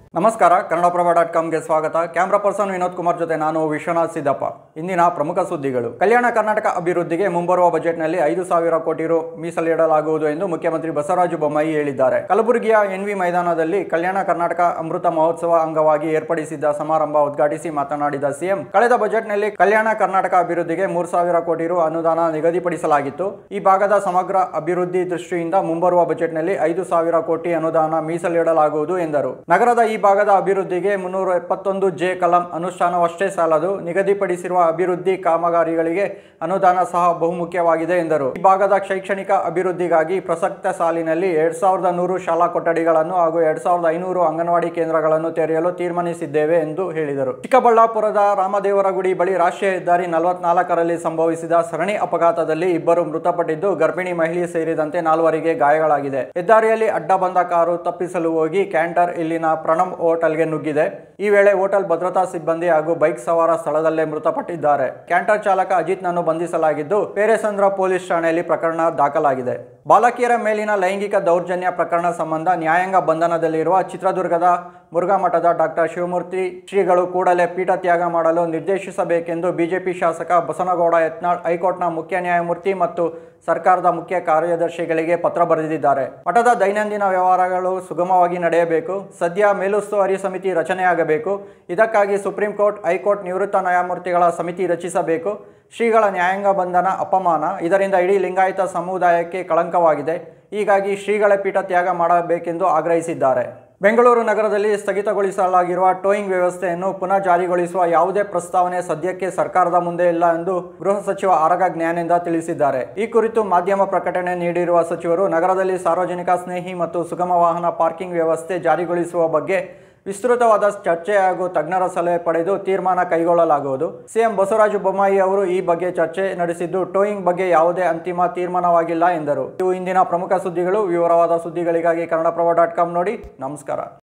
ನಮಸ್ಕಾರ ಕನ್ನಡಪ್ರಭ ಡಾಟ್ ಕಾಮ್ಗೆ ಸ್ವಾಗತ camera person Vinod Kumar ಜೊತೆ ನಾನು ವಿಶ್ವನಾಥ್ ಸಿದ್ದಪ್ಪ ಇಂದಿನ ಪ್ರಮುಖ ಸುದ್ದಿಗಳು ಕಲ್ಯಾಣ ಕರ್ನಾಟಕ ಅಭಿವೃದ್ಧಿಗೆ ಮುಂಬರುವ ಬಜೆಟ್ನಲ್ಲಿ ಐದು ಸಾವಿರ ಕೋಟಿ ರು ಮೀಸಲಿಡಲಾಗುವುದು ಎಂದು ಮುಖ್ಯಮಂತ್ರಿ ಬಸವರಾಜ ಬೊಮ್ಮಾಯಿ ಹೇಳಿದ್ದಾರೆ ಕಲಬುರಗಿಯ ಎನ್ವಿ ಮೈದಾನದಲ್ಲಿ ಕಲ್ಯಾಣ ಕರ್ನಾಟಕ ಅಮೃತ ಮಹೋತ್ಸವ ಅಂಗವಾಗಿ ಏರ್ಪಡಿಸಿದ್ದ ಸಮಾರಂಭ ಉದ್ಘಾಟಿಸಿ ಮಾತನಾಡಿದ ಸಿಎಂ ಕಳೆದ ಬಜೆಟ್ನಲ್ಲಿ ಕಲ್ಯಾಣ ಕರ್ನಾಟಕ ಅಭಿವೃದ್ಧಿಗೆ ಮೂರು ಸಾವಿರ ಕೋಟಿ ರು ಅನುದಾನ ನಿಗದಿಪಡಿಸಲಾಗಿತ್ತು ಈ ಭಾಗದ ಸಮಗ್ರ ಅಭಿವೃದ್ಧಿ ದೃಷ್ಟಿಯಿಂದ ಮುಂಬರುವ ಬಜೆಟ್ನಲ್ಲಿ ಐದು ಸಾವಿರ ಕೋಟಿ ಅನುದಾನ ಮೀಸಲಿಡಲಾಗುವುದು ಎಂದರು ನಗರದ ಈ ಭಾಗದ ಅಭಿವೃದ್ಧಿಗೆ ಮುನ್ನೂರ ಎಪ್ಪತ್ತೊಂದು ಜೆ ಕಲಂ ಅನುಷ್ಠಾನವಷ್ಟೇ ಸಾಲದು ನಿಗದಿಪಡಿಸಿರುವ ಅಭಿವೃದ್ಧಿ ಕಾಮಗಾರಿಗಳಿಗೆ ಅನುದಾನ ಸಹ ಬಹುಮುಖ್ಯವಾಗಿದೆ ಎಂದರು ಈ ಭಾಗದ ಶೈಕ್ಷಣಿಕ ಅಭಿವೃದ್ಧಿಗಾಗಿ ಪ್ರಸಕ್ತ ಸಾಲಿನಲ್ಲಿ ಎರಡ್ ಸಾವಿರದ ನೂರು ಶಾಲಾ ಕೊಠಡಿಗಳನ್ನು ಹಾಗೂ ಎರಡ್ ಸಾವಿರದ ಐನೂರು ಅಂಗನವಾಡಿ ಕೇಂದ್ರಗಳನ್ನು ತೆರೆಯಲು ತೀರ್ಮಾನಿಸಿದ್ದೇವೆ ಎಂದು ಹೇಳಿದರು ಚಿಕ್ಕಬಳ್ಳಾಪುರದ ರಾಮದೇವರಗುಡಿ ಬಳಿ ರಾಷ್ಟ್ರೀಯ ಹೆದ್ದಾರಿ ನಲವತ್ನಾಲ್ಕರಲ್ಲಿ ಸಂಭವಿಸಿದ ಸರಣಿ ಅಪಘಾತದಲ್ಲಿ ಇಬ್ಬರು ಮೃತಪಟ್ಟಿದ್ದು ಗರ್ಭಿಣಿ ಮಹಿಳೆ ಸೇರಿದಂತೆ ನಾಲ್ವರಿಗೆ ಗಾಯಗಳಾಗಿದೆ ಹೆದ್ದಾರಿಯಲ್ಲಿ ಅಡ್ಡ ಬಂದ ಕಾರು ತಪ್ಪಿಸಲು ಹೋಗಿ ಕ್ಯಾಂಟರ್ ಇಲ್ಲಿನ ಪ್ರಣಮ್ ಹೋಟೆಲ್ಗೆ ನುಗ್ಗಿದೆ ಈ ವೇಳೆ ಹೋಟೆಲ್ ಭದ್ರತಾ ಸಿಬ್ಬಂದಿ ಹಾಗೂ ಬೈಕ್ ಸವಾರ ಸ್ಥಳದಲ್ಲೇ ಮೃತಪಟ್ಟಿದ್ದಾರೆ ಕ್ಯಾಂಟರ್ ಚಾಲಕ ಅಜಿತ್ನನ್ನು ಬಂಧಿಸಲಾಗಿದ್ದು ಪೇರೆಸಂದ್ರ ಪೊಲೀಸ್ ಠಾಣೆಯಲ್ಲಿ ಪ್ರಕರಣ ದಾಖಲಾಗಿದೆ ಬಾಲಕಿಯರ ಮೇಲಿನ ಲೈಂಗಿಕ ದೌರ್ಜನ್ಯ ಪ್ರಕರಣ ಸಂಬಂಧ ನ್ಯಾಯಾಂಗ ಬಂಧನದಲ್ಲಿರುವ ಚಿತ್ರದುರ್ಗದ ಮುರುಘಾ ಮಠದ ಡಾಕ್ಟರ್ ಶಿವಮೂರ್ತಿ ಶ್ರೀಗಳು ಕೂಡಲೇ ಪೀಠ ತ್ಯಾಗ ಮಾಡಲು ನಿರ್ದೇಶಿಸಬೇಕೆಂದು ಬಿಜೆಪಿ ಶಾಸಕ ಬಸನಗೌಡ ಯತ್ನಾಳ್ ಹೈಕೋರ್ಟ್ನ ಮುಖ್ಯ ನ್ಯಾಯಮೂರ್ತಿ ಮತ್ತು ಸರ್ಕಾರದ ಮುಖ್ಯ ಕಾರ್ಯದರ್ಶಿಗಳಿಗೆ ಪತ್ರ ಬರೆದಿದ್ದಾರೆ ಮಠದ ದೈನಂದಿನ ವ್ಯವಹಾರಗಳು ಸುಗಮವಾಗಿ ನಡೆಯಬೇಕು ಸದ್ಯ ಮೇಲುಸ್ತುವಾರಿ ಸಮಿತಿ ರಚನೆಯಾಗಬೇಕು ಇದಕ್ಕಾಗಿ ಸುಪ್ರೀಂ ಕೋರ್ಟ್ ಹೈಕೋರ್ಟ್ ನಿವೃತ್ತ ನ್ಯಾಯಮೂರ್ತಿಗಳ ಸಮಿತಿ ರಚಿಸಬೇಕು ಶ್ರೀಗಳ ನ್ಯಾಯಾಂಗ ಬಂಧನ ಅಪಮಾನ ಇದರಿಂದ ಇಡೀ ಲಿಂಗಾಯತ ಸಮುದಾಯಕ್ಕೆ ಕಳಂಕವಾಗಿದೆ ಹೀಗಾಗಿ ಶ್ರೀಗಳ ಪೀಠ ತ್ಯಾಗ ಮಾಡಬೇಕೆಂದು ಆಗ್ರಹಿಸಿದ್ದಾರೆ ಬೆಂಗಳೂರು ನಗರದಲ್ಲಿ ಸ್ಥಗಿತಗೊಳಿಸಲಾಗಿರುವ ಟೋಯಿಂಗ್ ವ್ಯವಸ್ಥೆಯನ್ನು ಪುನಃ ಜಾರಿಗೊಳಿಸುವ ಯಾವುದೇ ಪ್ರಸ್ತಾವನೆ ಸದ್ಯಕ್ಕೆ ಸರ್ಕಾರದ ಮುಂದೆ ಇಲ್ಲ ಎಂದು ಗೃಹ ಸಚಿವ ಆರಗ ಜ್ಞಾನೇಂದ್ರ ತಿಳಿಸಿದ್ದಾರೆ ಈ ಕುರಿತು ಮಾಧ್ಯಮ ಪ್ರಕಟಣೆ ನೀಡಿರುವ ಸಚಿವರು ನಗರದಲ್ಲಿ ಸಾರ್ವಜನಿಕ ಸ್ನೇಹಿ ಮತ್ತು ಸುಗಮ ವಾಹನ ಪಾರ್ಕಿಂಗ್ ವ್ಯವಸ್ಥೆ ಜಾರಿಗೊಳಿಸುವ ಬಗ್ಗೆ ವಿಸ್ತೃತವಾದ ಚರ್ಚೆ ಹಾಗೂ ತಜ್ಞರ ಸಲಹೆ ಪಡೆದು ತೀರ್ಮಾನ ಕೈಗೊಳ್ಳಲಾಗುವುದು ಸಿಎಂ ಬಸವರಾಜ ಬೊಮ್ಮಾಯಿ ಅವರು ಈ ಬಗ್ಗೆ ಚರ್ಚೆ ನಡೆಸಿದ್ದು ಟೋಯಿಂಗ್ ಬಗ್ಗೆ ಯಾವುದೇ ಅಂತಿಮ ತೀರ್ಮಾನವಾಗಿಲ್ಲ ಎಂದರು ಇವು ಇಂದಿನ ಪ್ರಮುಖ ಸುದ್ದಿಗಳು ವಿವರವಾದ ಸುದ್ದಿಗಳಿಗಾಗಿ ಕನ್ನಡಪ್ರಭ ಡಾಟ್ ಕಾಮ್ ನೋಡಿ ನಮಸ್ಕಾರ